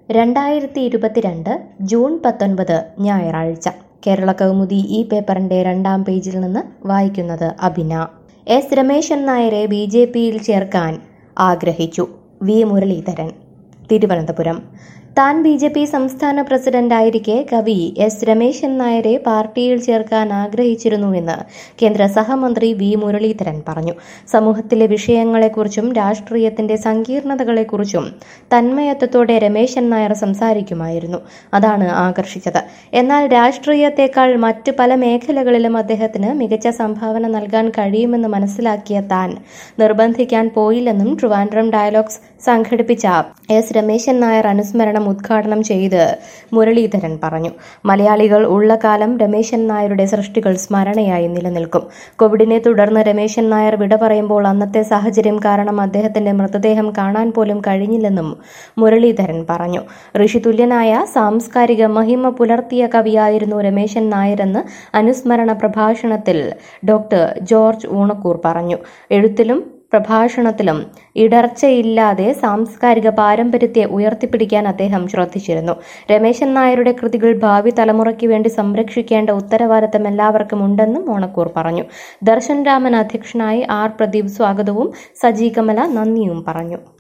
രണ്ടായിരത്തി ഇരുപത്തിരണ്ട് ജൂൺ പത്തൊൻപത് ഞായറാഴ്ച കേരള കൗമുദി ഈ പേപ്പറിന്റെ രണ്ടാം പേജിൽ നിന്ന് വായിക്കുന്നത് അഭിന എസ് രമേശൻ നായരെ ബി ജെ പിയിൽ ചേർക്കാൻ ആഗ്രഹിച്ചു വി മുരളീധരൻ തിരുവനന്തപുരം താൻ ബി ജെ പി സംസ്ഥാന പ്രസിഡന്റായിരിക്കെ കവി എസ് രമേശൻ നായരെ പാർട്ടിയിൽ ചേർക്കാൻ ആഗ്രഹിച്ചിരുന്നുവെന്ന് കേന്ദ്ര സഹമന്ത്രി വി മുരളീധരൻ പറഞ്ഞു സമൂഹത്തിലെ വിഷയങ്ങളെക്കുറിച്ചും രാഷ്ട്രീയത്തിന്റെ സങ്കീർണതകളെക്കുറിച്ചും തന്മയത്വത്തോടെ രമേശൻ നായർ സംസാരിക്കുമായിരുന്നു അതാണ് ആകർഷിച്ചത് എന്നാൽ രാഷ്ട്രീയത്തെക്കാൾ മറ്റ് പല മേഖലകളിലും അദ്ദേഹത്തിന് മികച്ച സംഭാവന നൽകാൻ കഴിയുമെന്ന് മനസ്സിലാക്കിയ താൻ നിർബന്ധിക്കാൻ പോയില്ലെന്നും ട്രിവാൻഡ്രം ഡയലോഗ്സ് സംഘടിപ്പിച്ച എസ് രമേശൻ നായർ അനുസ്മരണം ഉദ്ഘാടനം ചെയ്ത് മുരളീധരൻ പറഞ്ഞു മലയാളികൾ ഉള്ള കാലം രമേശൻ നായരുടെ സൃഷ്ടികൾ സ്മരണയായി നിലനിൽക്കും കോവിഡിനെ തുടർന്ന് രമേശൻ നായർ വിട പറയുമ്പോൾ അന്നത്തെ സാഹചര്യം കാരണം അദ്ദേഹത്തിന്റെ മൃതദേഹം കാണാൻ പോലും കഴിഞ്ഞില്ലെന്നും മുരളീധരൻ പറഞ്ഞു ഋഷിതുല്യനായ സാംസ്കാരിക മഹിമ പുലർത്തിയ കവിയായിരുന്നു രമേശൻ നായരെന്ന് അനുസ്മരണ പ്രഭാഷണത്തിൽ ഡോക്ടർ ജോർജ് ഊണക്കൂർ പറഞ്ഞു എഴുത്തിലും പ്രഭാഷണത്തിലും ഇടർച്ചയില്ലാതെ സാംസ്കാരിക പാരമ്പര്യത്തെ ഉയർത്തിപ്പിടിക്കാൻ അദ്ദേഹം ശ്രദ്ധിച്ചിരുന്നു രമേശൻ നായരുടെ കൃതികൾ ഭാവി തലമുറയ്ക്ക് വേണ്ടി സംരക്ഷിക്കേണ്ട ഉത്തരവാദിത്തം എല്ലാവർക്കും ഉണ്ടെന്നും ഓണക്കൂർ പറഞ്ഞു ദർശൻ രാമൻ അധ്യക്ഷനായി ആർ പ്രദീപ് സ്വാഗതവും സജി കമല നന്ദിയും പറഞ്ഞു